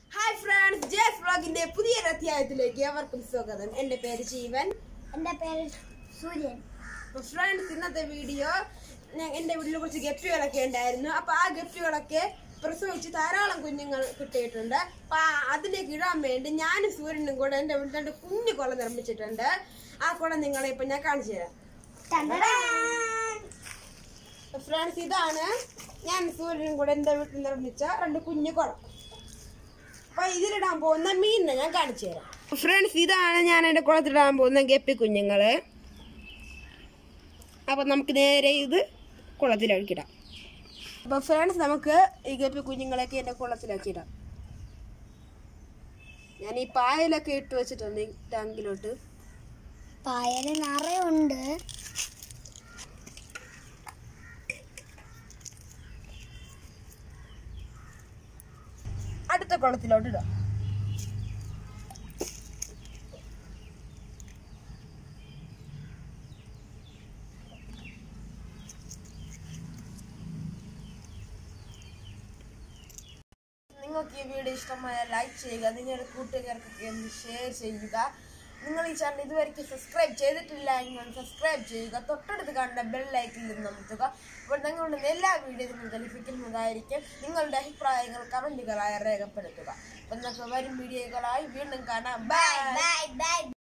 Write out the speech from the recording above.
hi friends ജേസ് വ്ളോഗിന്റെ പുതിയൊരു അധ്യായത്തിലേക്ക് അവർക്കും സ്വാഗതം എന്റെ പേര് ജീവൻ എന്റെ പേര് സൂര്യൻ ഫ്രണ്ട്സ് ഇന്നത്തെ വീഡിയോ ഞാൻ എന്റെ വീട്ടിൽ കുറച്ച് ഗപ്പികളൊക്കെ ഉണ്ടായിരുന്നു അപ്പൊ ആ ഗപ്പികളൊക്കെ പ്രസവിച്ച് ധാരാളം കുഞ്ഞുങ്ങൾ കിട്ടിയിട്ടുണ്ട് അപ്പൊ ആ- അതിലേക്ക് ഇടാൻ വേണ്ടി ഞാനും സൂര്യനും കൂടെ എന്റെ വീട്ടിൽ രണ്ട് കുഞ്ഞു കുളം നിർമ്മിച്ചിട്ടുണ്ട് ആ കുളം നിങ്ങളെ ഇപ്പൊ ഞാൻ കാണിച്ചു തരാം ഫ്രണ്ട്സ് ഇതാണ് ഞാൻ സൂര്യനും കൂടെ എന്റെ വീട്ടിൽ നിർമ്മിച്ച രണ്ട് കുഞ്ഞു കുളം അപ്പൊ ഇതിലിടാൻ പോകുന്ന മീനിനെ ഞാൻ കാണിച്ചു തരാം ഫ്രണ്ട്സ് ഇതാണ് ഞാൻ എന്റെ കുളത്തിലിടാൻ പോകുന്ന ഗപ്പി കുഞ്ഞുങ്ങള് അപ്പൊ നമുക്ക് നേരെ ഇത് കുളത്തിലൊഴുക്കിടാം അപ്പൊ ഫ്രണ്ട്സ് നമുക്ക് ഈ ഗപ്പി കുഞ്ഞുങ്ങളെയൊക്കെ എന്റെ കുളത്തിലാക്കി ഇടാം ഞാൻ ഈ പായലൊക്കെ ഇട്ട് വെച്ചിട്ടുണ്ട് ഈ ടാങ്കിലോട്ട് പായല് നിറയുണ്ട് അടുത്ത കുളത്തിലോട്ട് ഇടാം നിങ്ങൾക്ക് ഈ വീഡിയോ ഇഷ്ടമായ ലൈക്ക് ചെയ്യുക നിങ്ങളുടെ കൂട്ടുകാർക്കൊക്കെ ഒന്ന് ഷെയർ ചെയ്യുക നിങ്ങൾ ഈ ചാനൽ ഇതുവരെയ്ക്ക് സബ്സ്ക്രൈബ് ചെയ്തിട്ടില്ല എങ്കിൽ സബ്സ്ക്രൈബ് ചെയ്യുക തൊട്ടടുത്ത് കാണുന്ന ബെൽ ലൈക്കിൽ നിന്ന് അമർത്തുക അപ്പോൾ നിങ്ങളുടെ എല്ലാ വീഡിയോയും നിങ്ങൾക്ക് ലഭിക്കുന്നതായിരിക്കും നിങ്ങളുടെ അഭിപ്രായങ്ങൾ കമൻറ്റുകളായി രേഖപ്പെടുത്തുക അപ്പോൾ നമുക്ക് വരും വീഡിയോകളായി വീണ്ടും കാണാം ബൈ ബൈ ബൈ